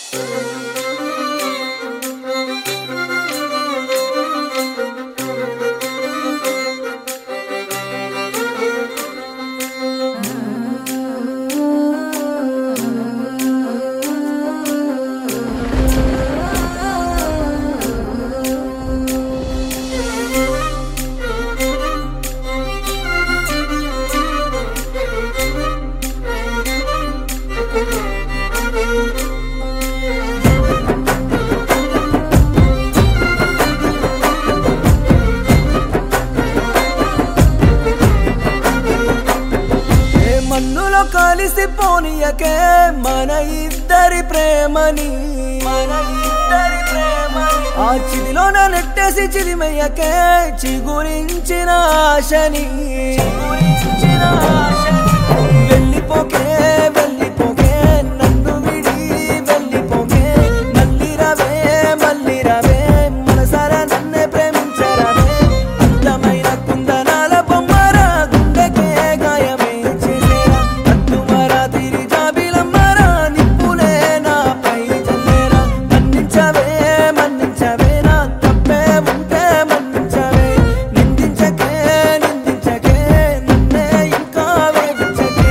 ఏ మన్నులో కలిసిపోనీయకే మన ఇద్దరి ప్రేమని మన ఇద్దరి ప్రేమని ఆ చిదిలోన నెట్టేసి చిలిమయ్యకే చిగురించిన ఆశని చిగురించిన ఆశని వెళ్ళిపోకే వెళ్ళిపోకే నన్ను విడి వెళ్ళిపోకే మళ్ళీ రవే మళ్ళీ రవే మనసారా నన్నే ప్రేమించరవే అందమైన కుందనాల బొమ్మరా గుండెకే గాయమే చేసేరా అద్దుమరా తిరి జాబిలమ్మరా నిప్పులే నాపై చల్లేరా మన్నించవే మన్నించవే నా తప్పే ఉంటే మన్నించవే నిందించకే నిందించకే నన్నే ఇంకా వేధించకే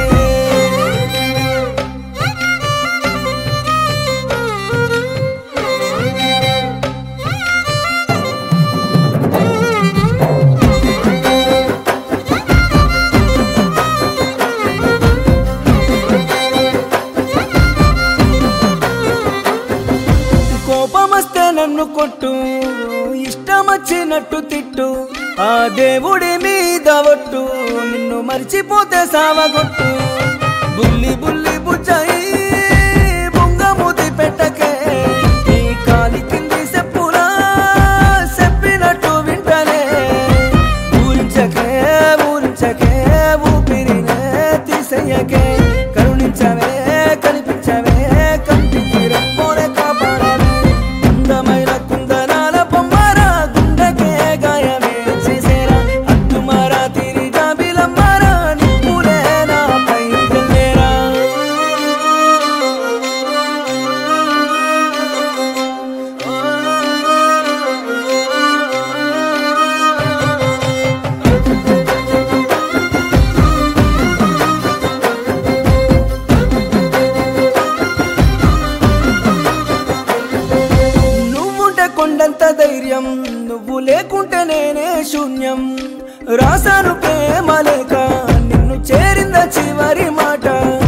కోపమస్తే నన్ను కొట్టు ఇష్టమచ్చినట్టు తిట్టు ఆ దేవుడి మీద ఒట్టు నిన్ను మర్చిపోతే సావగొట్టు బుల్లి బుల్లి బుజ్జయి బొంగమూతి పెట్టకే నీ కాలి కింది చెప్పులా చెప్పినట్టు వింటనే ఊరించకే ఊరించకే ఊపిరినే తీసేయకే కరుణించవే కనిపించవే కంటికి రెప్పోనే కాపాడవే అందమైన కుందనాల బొమ్మరా గుండెకే గాయమే చేసేరా అద్దుమారా తిరి జాబిలమ్మరా నిప్పులే నాపై జల్లేరా నువ్వుంటే కొండంత ధైర్యం నువ్వు లేకుంటే నేనే శూన్యం రాసాను ప్రేమ లేక నిన్ను చేరింద చివరి మాట